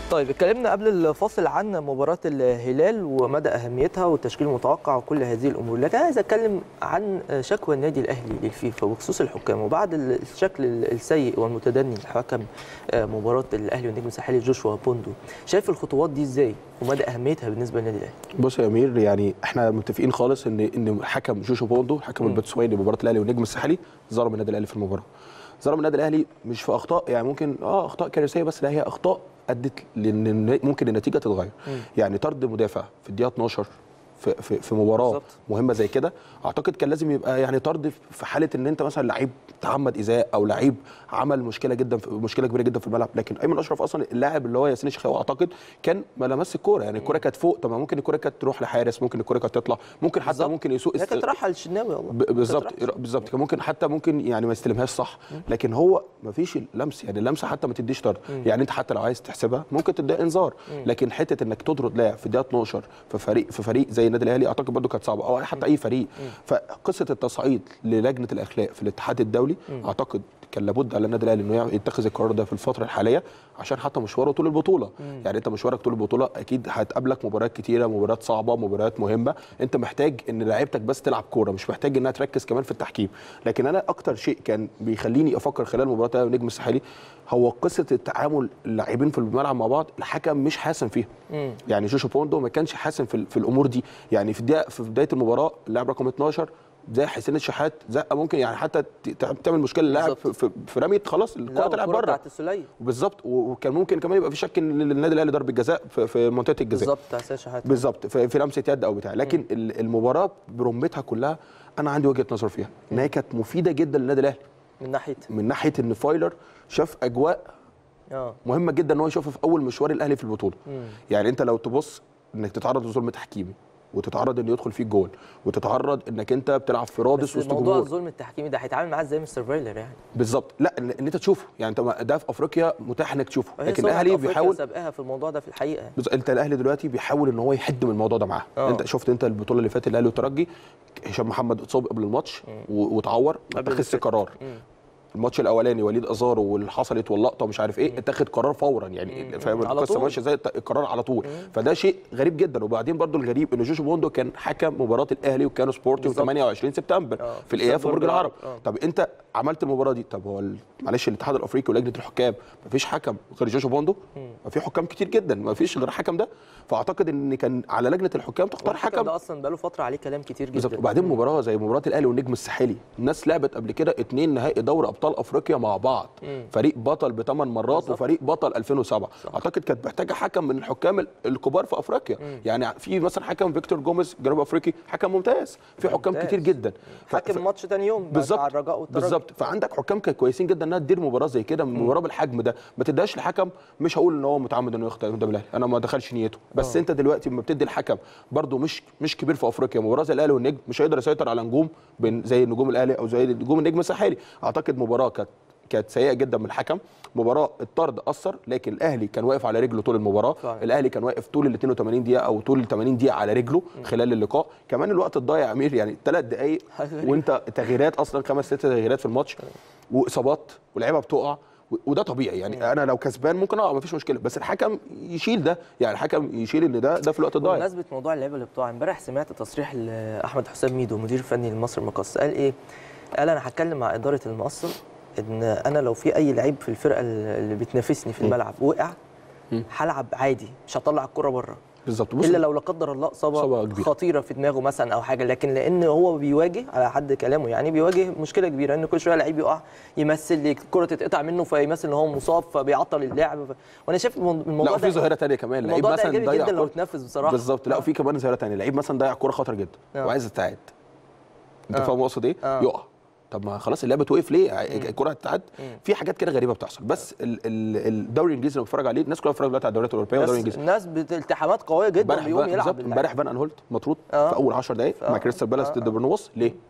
طيب اتكلمنا قبل الفاصل عن مباراة الهلال ومدى أهميتها والتشكيل المتوقع وكل هذه الأمور، لكن عايز أتكلم عن شكوى النادي الأهلي للفيفا بخصوص الحكام وبعد الشكل السيء والمتدني لحكم مباراة الأهلي والنجم الساحلي جوشوا بوندو، شايف الخطوات دي إزاي ومدى أهميتها بالنسبة للنادي الأهلي؟ بص يا أمير يعني إحنا متفقين خالص إن إن حكم جوشوا بوندو حكم البتسواني لمباراة الأهلي والنجم الساحلي ظلم النادي الأهلي في المباراة. ظلم النادي الأهلي مش في أخطاء يعني ممكن أه أخطاء كارثية بس لا هي أخطاء ادت لان ممكن النتيجه تتغير مم. يعني طرد مدافع في الدقيقه 12 في في, في مباراه بالزبط. مهمه زي كده اعتقد كان لازم يبقى يعني طرد في حاله ان انت مثلا لعيب تعمد ايذاء او لعيب عمل مشكله جدا في مشكله كبيره جدا في الملعب لكن ايمن اشرف اصلا اللاعب اللي هو ياسين الشيخاوي اعتقد كان ما لمس الكوره يعني الكوره كانت فوق طب ممكن الكوره كانت تروح لحارس ممكن الكوره كانت تطلع ممكن حتى بالزبط. ممكن يسوق هي كانت رايحه للشناوي والله بالظبط بالظبط كان ممكن حتى ممكن يعني ما يستلمهاش صح لكن هو ما فيش لمس يعني اللمسه حتى ما تديش طرد يعني انت حتى لو عايز تحسبها ممكن تديها انذار لكن حته انك تطرد لاعب في الدقيقه 12 في فريق في فريق زي النادي الاهلي اعتقد برده كانت صعبه او حتى اي فريق فقصه التصعيد للجنه الاخلاق في الاتحاد الدولي اعتقد كان لابد على النادي الاهلي انه يتخذ القرار ده في الفتره الحاليه عشان حتى مشواره طول البطوله مم. يعني انت مشوارك طول البطوله اكيد هتقابلك مباريات كتيره مباريات صعبه مباريات مهمه انت محتاج ان لعيبتك بس تلعب كوره مش محتاج انها تركز كمان في التحكيم لكن انا اكتر شيء كان بيخليني افكر خلال مباراه النجم الساحلي هو قصه التعامل اللاعبين في الملعب مع بعض الحكم مش حاسم فيها مم. يعني جوشو بوندو ما كانش حاسم في, في الامور دي يعني في الدقيقه في بدايه المباراه اللاعب رقم 12 زي حسين الشحات زقه ممكن يعني حتى تعمل مشكله للاعب في, في, في رميه خلاص الكره تلعب بره بتاعت السليه بالظبط وكان ممكن كمان يبقى في شك ان النادي الاهلي ضربه جزاء في, في منطقه الجزاء بالظبط بتاع حسين الشحات بالظبط في, في لمسه يد او بتاع لكن م. المباراه برمتها كلها انا عندي وجهه نظر فيها ان هي كانت مفيده جدا للنادي الاهلي من ناحيه من ناحيه ان فايلر شاف اجواء اه مهمه جدا ان هو يشوفها في اول مشوار الاهلي في البطوله مم. يعني انت لو تبص انك تتعرض لظلم تحكيمي وتتعرض ان يدخل فيك جول وتتعرض انك انت بتلعب في رادس وسط موضوع جمهور الظلم التحكيمي ده هيتعامل معاه ازاي مستر فايلر يعني بالظبط لا ان انت تشوفه يعني انت ده في افريقيا متاح انك تشوفه لكن الاهلي بيحاول سابقها في الموضوع ده في الحقيقه بز... انت الاهلي دلوقتي بيحاول ان هو يحد من الموضوع ده معاه انت شفت انت البطوله اللي فاتت الاهلي والترجي هشام محمد اتصاب قبل الماتش واتعور اتخذ قرار الماتش الاولاني وليد ازارو واللي حصلت واللقطه ومش عارف ايه اتخذ قرار فورا يعني فاهم القصه ماشيه زي القرار على طول مم. فده شيء غريب جدا وبعدين برضو الغريب ان جوشو بوندو كان حكم مباراه الاهلي وكانوا سبورت يوم 28 سبتمبر أوه. في الاياب في برج العرب أوه. طب انت عملت المباراه دي طب هو معلش الاتحاد الافريقي ولجنه الحكام ما فيش حكم غير جوشو بوندو ما في حكام كتير جدا ما فيش غير الحكم ده فاعتقد ان كان على لجنه الحكام تختار حكم ده اصلا بقاله فتره عليه كلام كتير جدا وبعدين مباراه زي مباراه الاهلي والنجم الساحلي الناس لعبت قبل كده اثنين نهائي دوري ابطال افريقيا مع بعض مم. فريق بطل بثمان مرات بالزبط. وفريق بطل 2007 صح. اعتقد كانت محتاجه حكم من الحكام الكبار في افريقيا مم. يعني في مثلا حكم فيكتور جوميز جنوب افريقي حكم ممتاز في حكام ممتاز. كتير جدا حكم ف... ماتش ثاني يوم بالظبط على الرجاء والترجي بالظبط فعندك حكام كانوا كويسين جدا انها تدير مباراه زي كده مباراه بالحجم ده ما تديهاش لحكم مش هقول ان هو متعمد انه يخطئ قدام الاهلي انا ما دخلش نيته بس أوه. انت دلوقتي لما بتدي الحكم برده مش مش كبير في افريقيا مباراه زي الاهلي والنجم مش هيقدر يسيطر على نجوم زي نجوم الاهلي او زي نجوم النجم الساحلي اعتقد مباراه كانت كانت سيئه جدا من الحكم مباراه الطرد اثر لكن الاهلي كان واقف على رجله طول المباراه فعلا. الاهلي كان واقف طول ال 82 دقيقه او طول ال 80 دقيقه على رجله خلال اللقاء كمان الوقت الضايع يا امير يعني ثلاث دقائق وانت تغييرات اصلا خمس ست تغييرات في الماتش واصابات ولاعيبه بتقع وده طبيعي يعني انا لو كسبان ممكن اقع مفيش مشكله بس الحكم يشيل ده يعني الحكم يشيل ان ده ده في الوقت الضايع بمناسبه موضوع اللعيبه اللي بتقع امبارح سمعت تصريح لاحمد حسام ميدو مدير فني لمصر المقص قال ايه قال انا هتكلم مع اداره المقصه ان انا لو في اي لعيب في الفرقه اللي بتنافسني في الملعب وقع هلعب عادي مش هطلع الكره بره بالظبط الا لو لا قدر الله اصابه خطيره في دماغه مثلا او حاجه لكن لان هو بيواجه على حد كلامه يعني بيواجه مشكله كبيره ان كل شويه لعيب يقع يمثل الكره تتقطع منه فيمثل ان هو مصاب فبيعطل اللعب ف... وانا شايف الموضوع لا وفي ظاهره ثانيه كمان لعيب مثلا ضيع جدا لو اتنفذ بصراحه بالظبط لا وفي كمان ظاهره ثانيه لعيب مثلا ضيع كره خطر جدا آه. وعايز يتعاد انت آه. فاهم اقصد ايه؟ آه. يقع طب ما خلاص اللعبه توقف ليه؟ الكره هتتعد في حاجات كده غريبه بتحصل بس ال- ال- الدوري الانجليزي اللي بتفرج عليه الناس كلها بتتفرج دلوقتي على الدوريات الاوروبيه والدوري بس الانجليزي الناس بالتحامات قويه جدا امبارح بيقوم فان- يلعب بالظبط باللعب. امبارح فان انهولت مطرود آه. في اول 10 دقائق آه. مع كريستال بالاس آه. ضد برنواس ليه؟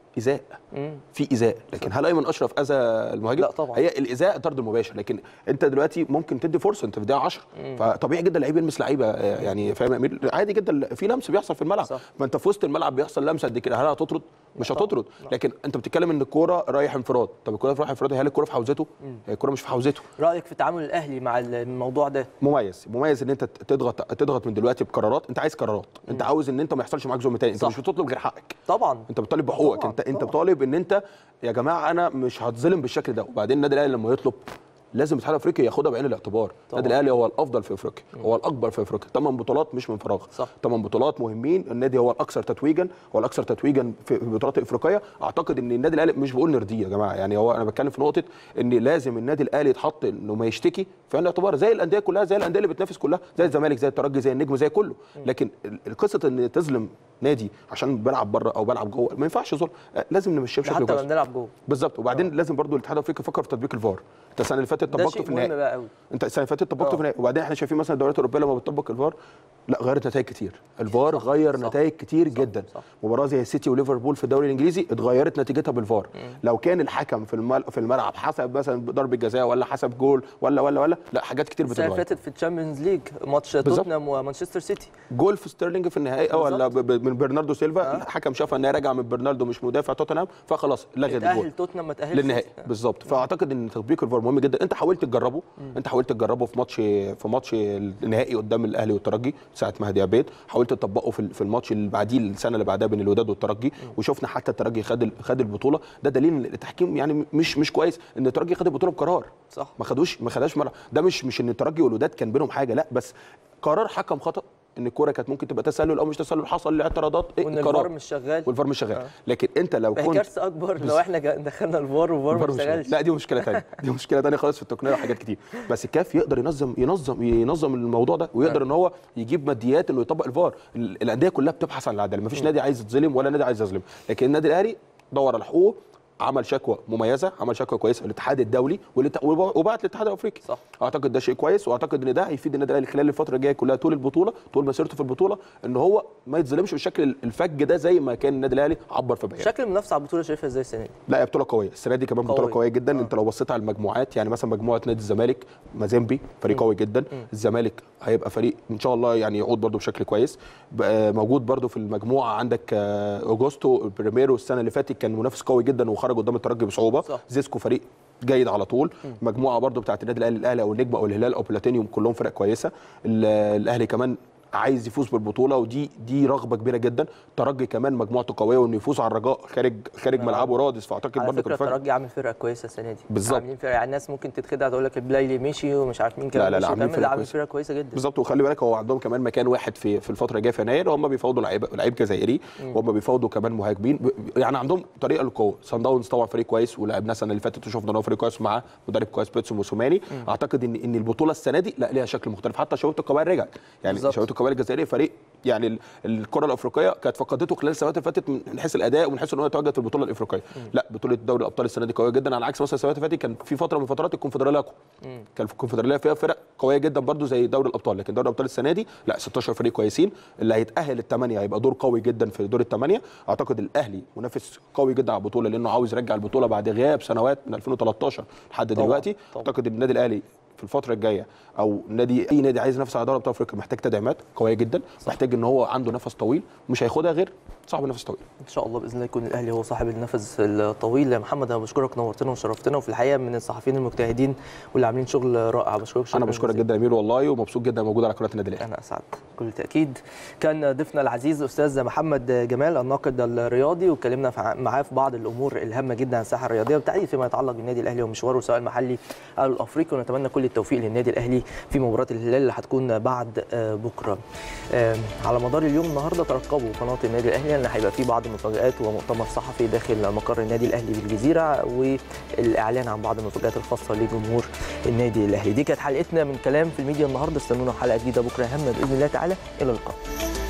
ايذاء مم. في ايذاء لكن هل ايمن اشرف اذى المهاجم لا طبعا. هي الايذاء الطرد المباشر لكن انت دلوقتي ممكن تدي فرصه انت في دقيقه 10 فطبيعي جدا لعيب يلمس لعيبه آه، يعني فاهم يا أمير؟ عادي جدا في لمس بيحصل في الملعب صح. ما انت في وسط الملعب بيحصل لمسه قد كده هل هتطرد مش هتطرد لكن انت بتتكلم ان الكوره رايح انفراد طب الكوره رايح انفراد هل الكوره في حوزته هي الكوره مش في حوزته رايك في تعامل الاهلي مع الموضوع ده مميز مميز ان انت تضغط تضغط من دلوقتي بقرارات انت عايز قرارات انت عاوز ان انت ما يحصلش معاك ظلم تاني انت صح. مش بتطلب غير حقك طبعا انت بتطالب بحقوقك طبعاً، انت انت طبعاً. بتطالب ان انت يا جماعه انا مش هتظلم بالشكل ده وبعدين النادي الاهلي لما يطلب لازم الاتحاد الافريقي ياخدها بعين الاعتبار طبعاً. النادي الاهلي هو الافضل في افريقيا هو الاكبر في افريقيا ثمان بطولات مش من فراغ صح. ثمان بطولات مهمين النادي هو الاكثر تتويجا هو الاكثر تتويجا في البطولات الافريقيه اعتقد ان النادي الاهلي مش بقول نرضيه يا جماعه يعني هو انا بتكلم في نقطه ان لازم النادي الاهلي يتحط انه ما يشتكي في عين الاعتبار زي الانديه كلها زي الانديه اللي بتنافس كلها زي الزمالك زي الترجي زي النجم زي كله لكن ال- القصه ان تظلم نادي عشان بلعب بره او بلعب جوه ما ينفعش ظلم آه، لازم نمشيها ده بشكل حتى لما كويس بنلعب جوه بالظبط وبعدين لازم برضو الاتحاد الافريقي يفكر في تطبيق الفار انت السنه اللي فاتت ده طبقته شيء في مهم النهائي بقى قوي انت السنه اللي فاتت طبقته اه. في النهائي وبعدين احنا شايفين مثلا الدوريات الاوروبيه لما بتطبق الفار لا غيرت نتائج كتير الفار صح، غير صح. نتائج كتير جدا صح. مباراه زي السيتي وليفربول في الدوري الانجليزي اتغيرت نتيجتها بالفار لو كان الحكم في المل... في الملعب حسب مثلا ضربه جزاء ولا حسب جول ولا ولا ولا لا حاجات كتير السنه اللي بتتغير فاتت في الشامبيونز ليج ماتش بالظبط. توتنهام ومانشستر سيتي جول في ستيرلينج في النهائي او ولا ب... ب... من برناردو سيلفا الحكم شاف ان هي راجعه من برناردو مش مدافع توتنهام فخلاص لغى الجول تاهل توتنهام ما تاهلش للنهائي سيتي. بالظبط فاعتقد ان تطبيق الفار مهم جدا انت حاولت تجربه انت حاولت تجربه في ماتش في ماتش النهائي قدام الاهلي والترجي ساعه مهدي عبيد حاولت تطبقه في في الماتش اللي بعديه السنه اللي بعدها بين الوداد والترجي وشفنا حتى الترجي خد ال- خد البطوله ده دليل ان التحكيم يعني مش مش كويس ان الترجي خد البطوله بقرار صح ما خدوش ما خدهاش مره ده مش مش ان الترجي والوداد كان بينهم حاجه لا بس قرار حكم خطا ان الكوره كانت ممكن تبقى تسلل او مش تسلل حصل اعتراضات إيه وان قرار. الفار مش شغال والفار مش شغال لكن انت لو فهي كنت كارثه اكبر لو احنا جا- دخلنا الفار والفار الفار ما مش شغال. اشتغلش لا دي مشكله ثانيه دي مشكله ثانيه خالص في التقنيه وحاجات كتير بس الكاف يقدر ينظم ينظم ينظم الموضوع ده ويقدر ان هو يجيب ماديات انه يطبق الفار ال- الانديه كلها بتبحث عن العداله مفيش نادي عايز يتظلم ولا نادي عايز يظلم لكن النادي الاهلي دور على حقوقه عمل شكوى مميزه عمل شكوى كويسه للاتحاد الدولي والات- وبعت للاتحاد الافريقي صح. اعتقد ده شيء كويس واعتقد ان ده هيفيد النادي الاهلي خلال الفتره الجايه كلها طول البطوله طول مسيرته في البطوله ان هو ما يتظلمش بالشكل الفج ده زي ما كان النادي الاهلي عبر في بيان شكل المنافسه على البطوله شايفها ازاي السنه دي؟ لا هي بطوله قويه السنه دي كمان بطوله قوية. قويه جدا آه. انت لو بصيت على المجموعات يعني مثلا مجموعه نادي الزمالك مازيمبي فريق قوي جدا الزمالك هيبقى فريق ان شاء الله يعني يعود برده بشكل كويس بقى موجود برده في المجموعه عندك آه، اوجوستو بريميرو السنه اللي فاتت كان منافس قوي جدا وخرج قدام الترجي بصعوبه صح. زيسكو فريق جيد على طول مجموعه برده بتاعت النادي الاهلي الاهلي او النجم او الهلال او بلاتينيوم كلهم فرق كويسه ال- الاهلي كمان عايز يفوز بالبطوله ودي دي رغبه كبيره جدا الترجي كمان مجموعته قويه وانه يفوز على الرجاء خارج خارج ملعبه رادس فاعتقد على برده فكره كان فرق الترجي عامل فرقه كويسه السنه دي بالظبط. عاملين فرقه يعني الناس ممكن تتخدع تقول لك البلايلي مشي ومش عارف مين كمان لا، لا، مشي عاملين كمان فرقة لا عامل كويسة. فرقه كويسه جدا بالظبط وخلي بالك هو عندهم كمان مكان واحد في في الفتره الجايه في يناير هم بيفاوضوا لعيبه لعيب جزائري وهم بيفاوضوا كمان مهاجمين ب- يعني عندهم طريقه للقوه سان داونز طبعا فريق كويس ولعبناه السنه اللي فاتت وشفنا ان هو فريق كويس مع مدرب كويس بيتسو موسوماني اعتقد ان ان البطوله السنه دي لا ليها شكل مختلف حتى شباب القبائل رجعت يعني بالظبط. شباب القبائل الجزائري فريق يعني ال- الكره الافريقيه كانت فقدته خلال السنوات اللي فاتت من حيث الاداء ومن حيث ان هو يتواجد في البطوله الافريقيه لا بطوله دوري الابطال السنه دي قويه جدا على عكس مثلا السنوات اللي فاتت كان في فتره من فترات الكونفدراليه اقوى كان في الكونفدراليه فيها فرق قويه جدا برضو زي دوري الابطال لكن دوري الابطال السنه دي لا 16 فريق كويسين اللي هيتاهل الثمانيه هيبقى دور قوي جدا في دور الثمانيه اعتقد الاهلي منافس قوي جدا على البطوله لانه عاوز يرجع البطوله بعد غياب سنوات من 2013 لحد طبعاً، دلوقتي طبعاً. اعتقد ان النادي الاهلي في الفتره الجايه او نادي اي نادي عايز ينافس على دوري ابطال افريقيا محتاج تدعيمات قويه جدا محتاج ان هو عنده نفس طويل مش هياخدها غير صاحب نفس طويل ان شاء الله باذن الله يكون الاهلي هو صاحب النفس الطويل يا محمد انا بشكرك نورتنا وشرفتنا وفي الحقيقه من الصحفيين المجتهدين واللي عاملين شغل رائع بشكرك شكراً انا بشكرك جزيلاً. جدا يا امير والله ومبسوط جدا موجود على قناه النادي الاهلي انا اسعد بكل تاكيد كان ضيفنا العزيز استاذ محمد جمال الناقد الرياضي واتكلمنا فع- معاه في بعض الامور الهامه جدا عن الساحه الرياضيه بالتحديد فيما يتعلق بالنادي الاهلي ومشواره سواء المحلي او الافريقي ونتمنى كل التوفيق للنادي الاهلي في مباراه الهلال اللي هتكون بعد آه، بكره آه، على مدار اليوم النهارده ترقبوا قناه النادي الاهلي لان هيبقى في بعض المفاجات ومؤتمر صحفي داخل مقر النادي الاهلي بالجزيره والاعلان عن بعض المفاجات الخاصه لجمهور النادي الاهلي دي كانت حلقتنا من كلام في الميديا النهارده استنونا حلقه جديده بكره هامه باذن الله تعالى الى اللقاء